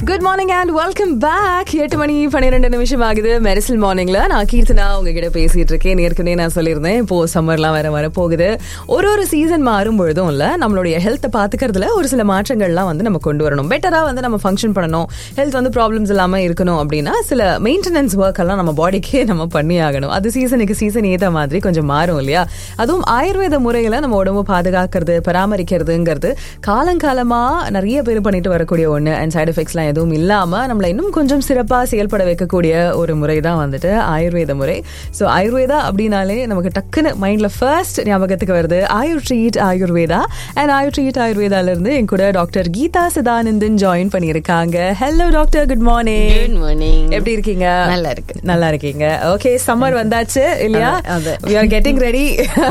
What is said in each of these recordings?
Good morning and welcome back எட்டு மணி பன்னிரெண்டு நிமிஷம் ஆகுது மெரிசல் மார்னிங்ல நான் கீர்த்தனா உங்ககிட்ட பேசிட்டு இருக்கேன் ஏற்கனவே நான் சொல்லியிருந்தேன் இப்போ சம்மர்லாம் வேற வர போகுது ஒரு ஒரு சீசன் மாறும் பொழுதும் இல்ல நம்மளுடைய ஹெல்த்தை பாத்துக்கிறதுல ஒரு சில மாற்றங்கள்லாம் வந்து நம்ம கொண்டு வரணும் பெட்டரா வந்து நம்ம ஃபங்க்ஷன் பண்ணணும் ஹெல்த் வந்து ப்ராப்ளம்ஸ் இல்லாம இருக்கணும் அப்படின்னா சில மெயின்டெனன்ஸ் ஒர்க் எல்லாம் நம்ம பாடிக்கே நம்ம பண்ணி ஆகணும் அது சீசனுக்கு சீசன் ஏத்த மாதிரி கொஞ்சம் மாறும் இல்லையா அதுவும் ஆயுர்வேத முறையில நம்ம உடம்பு பாதுகாக்கிறது பராமரிக்கிறதுங்கிறது காலங்காலமா நிறைய பேர் பண்ணிட்டு வரக்கூடிய ஒண்ணு அண்ட் சைடு எஃபெக்ட்ஸ்லாம் எதுவும் இல்லாம நம்மளை இன்னும் கொஞ்சம் சிறப்பா செயல்பட வைக்கக்கூடிய ஒரு முறை தான் வந்துட்டு ஆயுர்வேத முறை ஸோ ஆயுர்வேதா அப்படின்னாலே நமக்கு டக்குன்னு மைண்ட்ல ஃபர்ஸ்ட் ஞாபகத்துக்கு வருது Ayur treat Ayurveda and Ayur treat ஆயுர்வேதால இருந்து என் கூட டாக்டர் கீதா சதானந்தன் ஜாயின் பண்ணியிருக்காங்க hello doctor good morning good morning எப்படி இருக்கீங்க நல்லா இருக்கு. நல்லா இருக்கீங்க ஓகே சம்மர் வந்தாச்சு இல்லையா அது. we are getting ready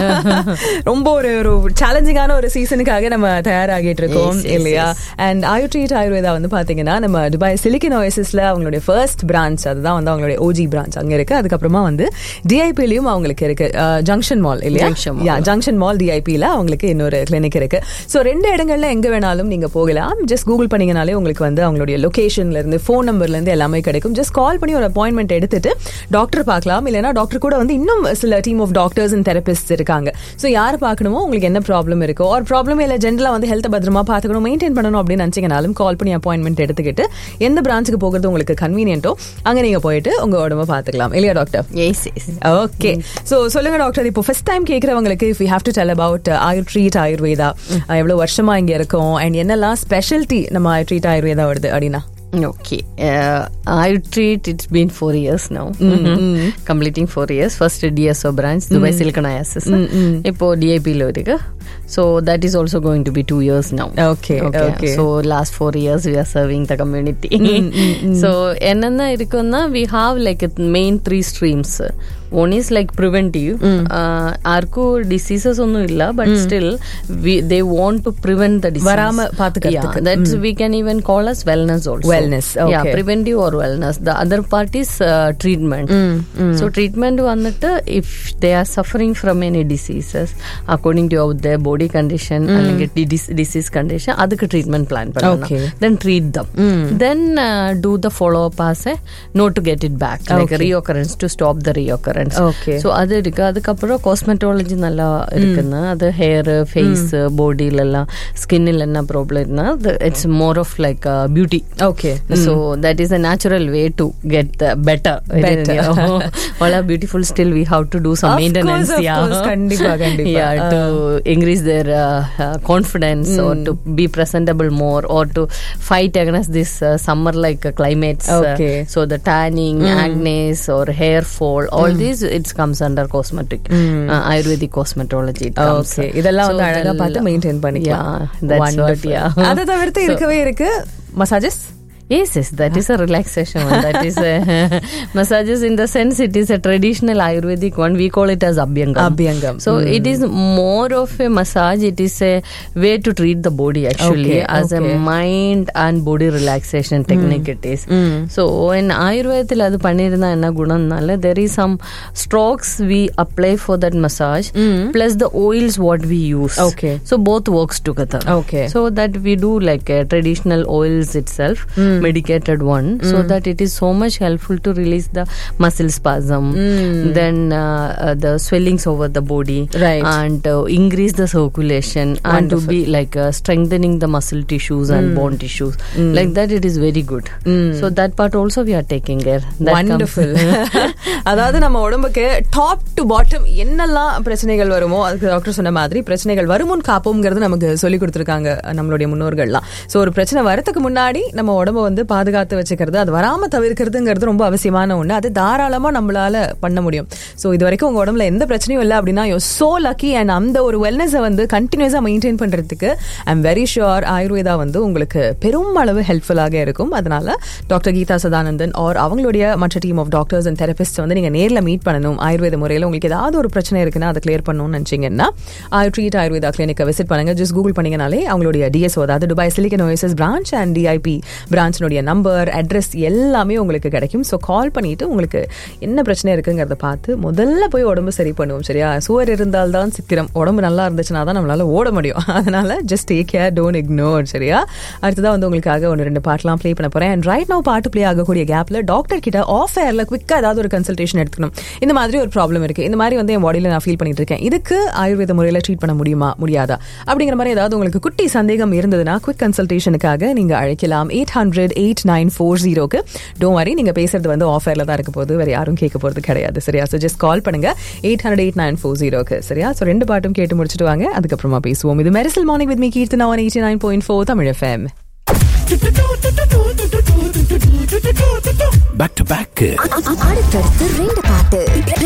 ரொம்ப ஒரு ஒரு சேலஞ்சிங்கான ஒரு சீசனுக்காக நம்ம தயாராகிட்டு இருக்கோம் Yes, yes, இல்லையா அண்ட் ஆயுட்ரீட் ஆயுர்வேதா வந்து பாத்தீங்கன்னா நம்ம துபாய் சிலிக்கன் ஓஎஸ்எஸ்ல அவங்களுடைய ஃபர்ஸ்ட் பிரான்ச் அதுதான் வந்து அவங்களுடைய ஓஜி பிரான்ச் அங்க இருக்கு அதுக்கப்புறமா வந்து டிஐபிலையும் அவங்களுக்கு இருக்கு ஜங்ஷன் மால் இல்லையா Junction Mall. Yeah junction mall டிஐபில அவங்களுக்கு இன்னொரு கிளினிக் இருக்கு ஸோ ரெண்டு இடங்கள்ல எங்க வேணாலும் நீங்க போகலாம் ஜஸ்ட் கூகுள் பண்ணீங்கனாலே உங்களுக்கு வந்து அவங்களுடைய லொகேஷன்ல இருந்து ஃபோன் நம்பர்ல இருந்து எல்லாமே கிடைக்கும் ஜஸ்ட் கால் பண்ணி ஒரு அப்பாயின்மெண்ட் எடுத்துட்டு டாக்டர் பார்க்கலாம் இல்லைன்னா டாக்டர் கூட வந்து இன்னும் சில team of doctors and therapist இருக்காங்க ஸோ யார் பார்க்கணுமோ உங்களுக்கு என்ன ப்ராப்ளம் இருக்கோ ஒரு ப்ராப்ளம் இல்லை ஜென்ரலா வந்து ஹெல்த் பத்திரமா பார்த்துக்கணும் மெயின்டைன் பண்ணணும் அப்படின்னு நினைச்சீங்கனாலும் கால் பண்ணி அப்பாயின்மெண்ட் எடுத்துக்கிட்டு எந்த பிரான்ச்சுக்கு போகிறது உங்களுக்கு கன்வீனியன்ட்டோ அங்க நீங்க போயிட்டு உங்க உடம்ப பார்த்துக்கலாம் இல்லையா doctor yes yes okay so சொல்லுங்க டாக்டர் இப்போ ஃபர்ஸ்ட் டைம் கேக்குறவங்களுக்கு if you have to tell about Ayur treat Ayurveda uh எவ்வளவு வருஷமா இங்க இருக்கோம் அண்ட் என்னெல்லாம் ஸ்பெஷாலிட்டி நம்ம ஆயுர் ட்ரீட் ஆயுர்வேதா வருது அப்படின்னா Okay. Uh, I treat it's been four years now. Completing four years. First DSO branch, Dubai Silicon ISS. இப்போ DIP ல இருக்கு. So that is also going to be two years now. Okay, okay. So last four years we are serving the community. so என்னென்ன இருக்குன்னா we have like a main three streams. One is like preventive. Uh, யாருக்கும் diseases ஒன்றும் இல்ல but still we they want to prevent the disease. வராம பாத்துக்கறதுக்கு. Yeah, that's we can even call as wellness also. Wellness, Yeah, okay. preventive or wellness. The other part is uh, treatment. So treatment வந்துட்டு if they are suffering from any diseases according to their body condition അല്ലെങ്കിൽ dis- disease condition அதுக்கு treatment plan பண்ணணும். Okay. Then treat them. Then uh, do the follow up as a not to get it back. Like Okay. reoccurrence to stop the reoccurrence. Okay. So அது இருக்கு அதுக்கப்புறம் cosmetology நல்லா இருக்குன்னு அது hair face பாடியிலெல்லாம் ஸ்கின்னில் என்ன problem இருந்தா it's more of like beauty okay So that is a natural way to get the better. Better. All are beautiful. Still, we have to do some Of maintenance. course, of yeah, course. கண்டிப்பா, கண்டிப்பா. yeah, to increase their uh, uh, confidence or to be presentable more or to fight against this uh, summer like uh, climates. uh, Okay. so the tanning, acne, or hair fall, all these it comes under cosmetic, uh, Ayurvedic cosmetology. It comes. Okay இதெல்லாம் வந்து So அழகா the- பார்த்து maintain பண்ணிக்கலாம் Yeah, that's what. Wonderful. Yeah. அதை தவிர்த்து இருக்கவே இருக்கு massages Yes, yes, that is a relaxation one. That is a massages in the sense it is a traditional Ayurvedic one. We call it as Abhyangam. Abhyangam. So it is more of a massage. It is a way to treat the body actually Okay, as okay. a mind and body relaxation technique it is. So in Ayurveda அது பண்ணிருந்தா என்ன குணம்னால there is some strokes we apply for that massage plus the oils what we use. Okay. So both works together. Okay. So that we do like a traditional oils itself, medicated one, so that it is so much helpful to release the muscle spasm, then uh, uh, the swellings over the body, Right. and uh, increase the circulation, and to be like uh, strengthening the muscle tissues and bone tissues. Like that, it is very good. So that part also we are taking care. That comes- wonderful அதாவது நம்ம உடம்புக்கு top to bottom என்னெல்லாம் பிரச்சனைகள் வருமோ அதுக்கு doctor சொன்ன மாதிரி பிரச்சனைகள் வருமுன் காப்போம்ங்கிறது நமக்கு சொல்லி கொடுத்துருக்காங்க நம்மளுடைய முன்னோர்கள்லாம் ஸோ ஒரு பிரச்சனை வரதுக்கு முன்னாடி நம்ம உடம்ப வந்து பாதுகாத்து வச்சுக்கிறது அது வராம தவிர்க்கிறதுங்கிறது ரொம்ப அவசியமான ஒண்ணு அது தாராளமா நம்மளால பண்ண முடியும் ஸோ இது வரைக்கும் உங்க உடம்புல எந்த பிரச்சனையும் இல்லை அப்படின்னா யோ சோ லக்கி அண்ட் அந்த ஒரு வெல்னஸை வந்து கண்டினியூஸா மெயின்டைன் பண்றதுக்கு I am very sure Ayurveda வந்து உங்களுக்கு பெரும் அளவு ஹெல்ப்ஃபுல்லாக இருக்கும் அதனால டாக்டர் கீதா சதானந்தன் ஆர் அவங்களுடைய மற்ற team of doctors and therapist வந்து வந்து நீங்க நேர்ல மீட் பண்ணணும் ஆயுர்வேத முறையில் உங்களுக்கு ஏதாவது ஒரு பிரச்சனை இருக்குன்னா அதை கிளியர் பண்ணணும்னு நினைச்சீங்கன்னா ஆயு ட்ரீட் ஆயுர்வேதா கிளினிக்கை விசிட் பண்ணுங்க ஜஸ்ட் கூகுள் பண்ணீங்கனாலே அவங்களுடைய டிஎஸ்ஓ அதாவது Dubai silicon oasis branch and DIB பிரான்ச்சினுடைய நம்பர் அட்ரஸ் எல்லாமே உங்களுக்கு கிடைக்கும் ஸோ கால் பண்ணிட்டு உங்களுக்கு என்ன பிரச்சனை இருக்குங்கிறத பார்த்து முதல்ல போய் உடம்பு சரி பண்ணுவோம் சரியா சுவர் இருந்தால்தான் சித்திரம் உடம்பு நல்லா இருந்துச்சுன்னா தான் நம்மளால ஓட முடியும் அதனால just take care don't ignore சரியா அடுத்ததான் வந்து உங்களுக்காக ஒன்று ரெண்டு பாட்டெலாம் ப்ளே பண்ண போறேன் அண்ட் ரைட் நோ பாட்டு ப்ளே ஆகக்கூடிய கேப்ல டாக்டர் கிட்ட ஆஃப் ஏர்ல குவிக்காக ஏதாவது ஒரு கன்சல்டேஷன் எடுத்துக்கணும் இந்த மாதிரி ஒரு ப்ராப்ளம் இருக்கு இந்த மாதிரி வந்து என் பாடியில நான் ஃபீல் பண்ணிட்டு இருக்கேன் இதுக்கு ஆயுர்வேத முறையில் ட்ரீட் பண்ண முடியுமா முடியாதா அப்படிங்கிற மாதிரி ஏதாவது உங்களுக்கு குட்டி சந்தேகம் இருந்ததுன்னா குவிக் கன்சல்டேஷனுக்காக நீங்க அழைக்கலாம் eight hundred eight nine four ஜீரோக்கு டோன் வரி நீங்க பேசுறது வந்து ஆஃபர்ல தான் இருக்க போது வேற யாரும் கேட்க போறது கிடையாது சரியா ஸோ ஜஸ்ட் கால் பண்ணுங்க eight hundred eight nine four ஜீரோக்கு சரியா ஸோ ரெண்டு பாட்டும் கேட்டு முடிச்சுட்டு வாங்க அதுக்கப்புறமா பேசுவோம் இது Mersal morning with me Keerthana one eighty nine point four Tamil FM back to back அடுத்தடுத்து ரெண்டு பாட்டு